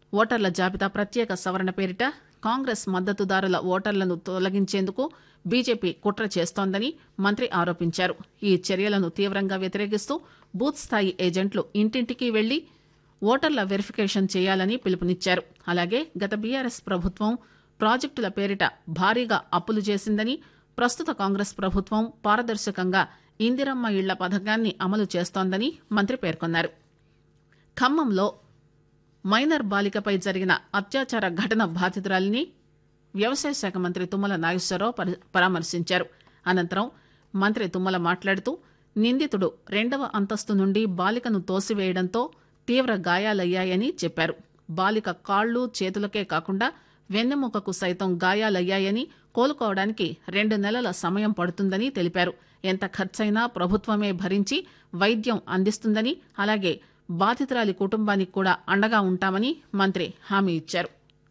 ఓటర్ల జాబితా ప్రత్యేక సవరణ పేరిట కాంగ్రెస్ మద్దతుదారుల ఓటర్లను తొలగించేందుకు బీజేపీ కుట్ర చేస్తోందని మంత్రి ఆరోపించారు ఈ చర్యలను తీవ్రంగా వ్యతిరేకిస్తూ బూత్ స్థాయి ఏజెంట్లు ఇంటింటికి వెళ్లి ఓటర్ల వెరిఫికేషన్ చేయాలని పిలుపునిచ్చారు అలాగే గత బీఆర్ఎస్ ప్రభుత్వం ప్రాజెక్టుల పేరిట భారీగా అప్పులు చేసిందని ప్రస్తుత కాంగ్రెస్ ప్రభుత్వం పారదర్శకంగా ఇందిరమ్మ ఇళ్ల పథకాన్ని అమలు చేస్తోందని మంత్రి పేర్కొన్నారు ఖమ్మంలో మైనర్ బాలికపై జరిగిన అత్యాచార ఘటన బాధితురాలిని వ్యవసాయ శాఖ మంత్రి తుమ్మల నాగేశ్వరరావు పరి- పరామర్శించారు అనంతరం మంత్రి తుమ్మల మాట్లాడుతూ నిందితుడు రెండవ అంతస్తు నుండి బాలికను తోసివేయడంతో తీవ్ర గాయాలయ్యాయని చెప్పారు బాలిక కాళ్లు చేతులకే కాకుండా వెన్నెముకకు సైతం గాయాలయ్యాయని కోలుకోవడానికి రెండు నెలల సమయం పడుతుందని తెలిపారు ఎంత ఖర్చైనా ప్రభుత్వమే భరించి వైద్యం అందిస్తుందని అలాగే బాధితురాలి కుటుంబానికి కూడా అండగా ఉంటామని మంత్రి హామీ ఇచ్చారు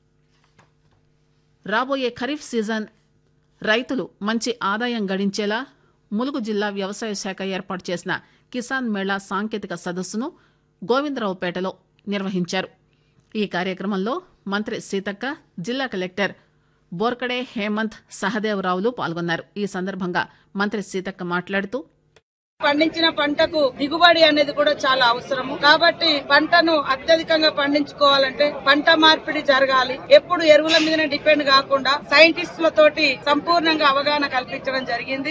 రాబోయే ఖరీఫ్ సీజన్ రైతులు మంచి ఆదాయం గడించేలా ములుగు జిల్లా వ్యవసాయ శాఖ ఏర్పాటు చేసిన కిసాన్ మేళా సాంకేతిక సదస్సును గోవిందరావుపేటలో నిర్వహించారు ఈ కార్యక్రమంలో మంత్రి సీతక్క జిల్లా కలెక్టర్ బోర్కడే హేమంత్ సహదేవరావులు పాల్గొన్నారు ఈ సందర్భంగా మంత్రి సీతక్క మాట్లాడుతూ పండించిన పంటకు దిగుబడి అనేది కూడా చాలా అవసరము కాబట్టి పంటను అత్యధికంగా పండించుకోవాలంటే పంట మార్పిడి జరగాలి ఎప్పుడు ఎరువుల మీదనే డిపెండ్ కాకుండా సైంటిస్టులతోటి సంపూర్ణంగా అవగాహన కల్పించడం జరిగింది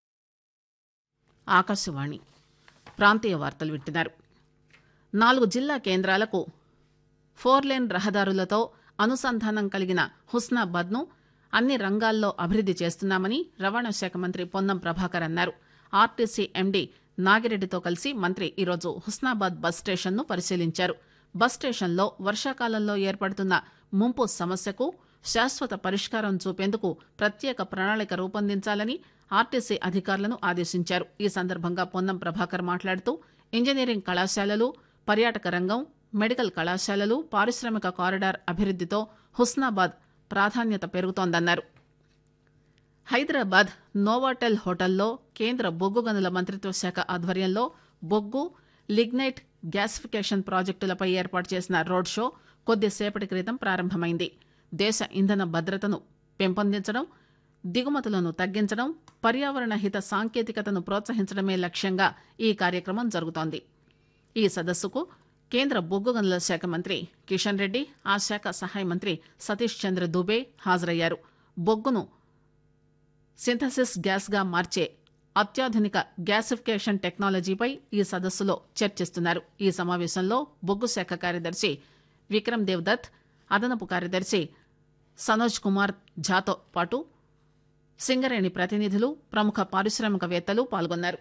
ఆకాశవాణి ప్రాంతీయ వార్తలు వింటున్నారు నాలుగు జిల్లా కేంద్రాలకు ఫోర్ లేన్ రహదారులతో అనుసంధానం కలిగిన హుస్నాబాద్ను అన్ని రంగాల్లో అభివృద్ది చేస్తున్నామని రవాణా శాఖ మంత్రి పొన్నం ప్రభాకర్ అన్నారు ఆర్టీసీ ఎండీ నాగిరెడ్డితో కలిసి మంత్రి ఈరోజు హుస్నాబాద్ బస్ స్టేషన్ను పరిశీలించారు బస్ స్టేషన్లో వర్షాకాలంలో ఏర్పడుతున్న ముంపు సమస్యకు శాశ్వత పరిష్కారం చూపేందుకు ప్రత్యేక ప్రణాళిక రూపొందించాలని ఆర్టీసీ అధికారులను ఆదేశించారు ఈ సందర్భంగా పొన్నం ప్రభాకర్ మాట్లాడుతూ ఇంజనీరింగ్ కళాశాలలు పర్యాటక రంగం మెడికల్ కళాశాలలు పారిశ్రామిక కారిడార్ అభివృద్దితో హుస్నాబాద్ ప్రాధాన్యత పెరుగుతోందన్నారు హైదరాబాద్ నోవాటెల్ హోటల్లో కేంద్ర బొగ్గు గనుల మంత్రిత్వ శాఖ ఆధ్వర్యంలో బొగ్గు లిగ్నైట్ గ్యాసిఫికేషన్ ప్రాజెక్టులపై ఏర్పాటు చేసిన రోడ్ షో కొద్దిసేపటి క్రితం ప్రారంభమైంది దేశ ఇంధన భద్రతను పెంపొందించడం దిగుమతులను తగ్గించడం పర్యావరణ హిత సాంకేతికతను ప్రోత్సహించడమే లక్ష్యంగా ఈ కార్యక్రమం జరుగుతోంది ఈ సదస్సుకు కేంద్ర బొగ్గు గనుల శాఖ మంత్రి కిషన్ రెడ్డి ఆ శాఖ సహాయ మంత్రి సతీష్ చంద్ర దుబే హాజరయ్యారు బొగ్గును సింథసిస్ గ్యాస్గా మార్చే అత్యాధునిక గ్యాసిఫికేషన్ టెక్నాలజీపై ఈ సదస్సులో చర్చిస్తున్నారు ఈ సమావేశంలో బొగ్గు శాఖ కార్యదర్శి విక్రమ్ దేవ్ దత్ అదనపు కార్యదర్శి సనోజ్ కుమార్ ఝాతో పాటు సింగరేణి ప్రతినిధులు ప్రముఖ పారిశ్రామికవేత్తలు పాల్గొన్నారు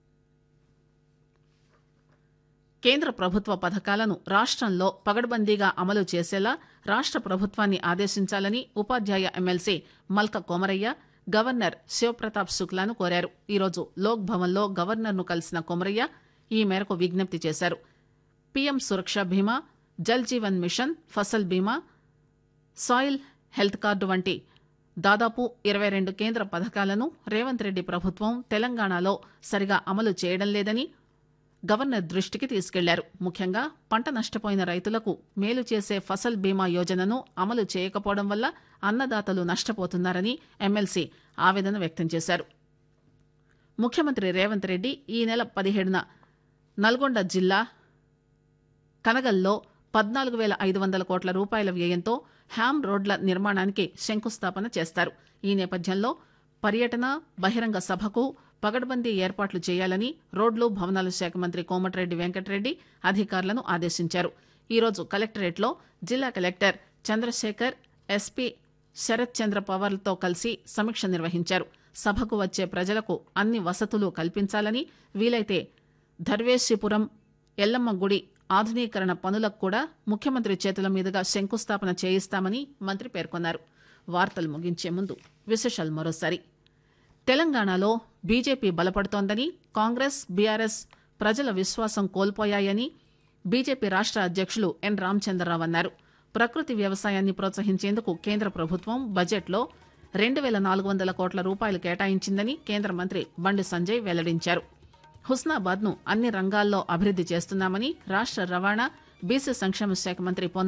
కేంద్ర ప్రభుత్వ పథకాలను రాష్ట్రంలో పగడ్బందీగా అమలు చేసేలా రాష్ట్ర ప్రభుత్వాన్ని ఆదేశించాలని ఉపాధ్యాయ ఎమ్మెల్సీ మల్క కోమరయ్య గవర్నర్ శివప్రతాప్ శుక్లాను కోరారు ఈరోజు లోక్ భవన్లో గవర్నర్ను కలిసిన కొమరయ్య ఈ మేరకు విజ్ఞప్తి చేశారు పీఎం సురక్ష బీమా జల్ జీవన్ మిషన్ ఫసల్ బీమా సాయిల్ హెల్త్ కార్డు వంటి దాదాపు ఇరవై రెండు కేంద్ర పథకాలను రేవంత్ రెడ్డి ప్రభుత్వం తెలంగాణలో సరిగా అమలు చేయడం లేదని గవర్నర్ దృష్టికి తీసుకెళ్లారు ముఖ్యంగా పంట నష్టపోయిన రైతులకు మేలు చేసే ఫసల్ బీమా యోజనను అమలు చేయకపోవడం వల్ల అన్నదాతలు నష్టపోతున్నారని ఎమ్మెల్సీ ఆవేదన వ్యక్తం చేశారు ముఖ్యమంత్రి రేవంత్ రెడ్డి ఈ నెల పదిహేడున నల్గొండ జిల్లా కనగల్లో పద్నాలుగు వేల ఐదు వందల కోట్ల రూపాయల వ్యయంతో హ్యామ్ రోడ్ల నిర్మాణానికి శంకుస్థాపన చేస్తారు ఈ నేపథ్యంలో పర్యటన బహిరంగ సభకు పగడ్బందీ ఏర్పాట్లు చేయాలని రోడ్లు భవనాల శాఖ మంత్రి కోమటిరెడ్డి వెంకటరెడ్డి అధికారులను ఆదేశించారు ఈరోజు కలెక్టరేట్లో జిల్లా కలెక్టర్ చంద్రశేఖర్ ఎస్పీ శరత్ చంద్ర పవార్లతో కలిసి సమీక్ష నిర్వహించారు సభకు వచ్చే ప్రజలకు అన్ని వసతులు కల్పించాలని వీలైతే ధర్వేశిపురం ఎల్లమ్మ గుడి ఆధునీకరణ పనులకు కూడా ముఖ్యమంత్రి చేతుల మీదుగా శంకుస్థాపన చేయిస్తామని మంత్రి పేర్కొన్నారు వార్తలు ముగించే ముందు విశేషాలు మరోసారి తెలంగాణలో బీజేపీ బలపడుతోందని కాంగ్రెస్ బీఆర్ఎస్ ప్రజల విశ్వాసం కోల్పోయాయని బీజేపీ రాష్ట్ర అధ్యక్షులు ఎన్ రామచంద్రరావు అన్నారు ప్రకృతి వ్యవసాయాన్ని ప్రోత్సహించేందుకు కేంద్ర ప్రభుత్వం బడ్జెట్లో రెండు వేల నాలుగు వందల కోట్ల రూపాయలు కేటాయించిందని కేంద్ర మంత్రి బండి సంజయ్ వెల్లడించారు హుస్నాబాద్ ను అన్ని రంగాల్లో అభివృద్ది చేస్తున్నామని రాష్ట్ర రవాణా బీసీ సంక్షేమ శాఖ మంత్రి పొన్న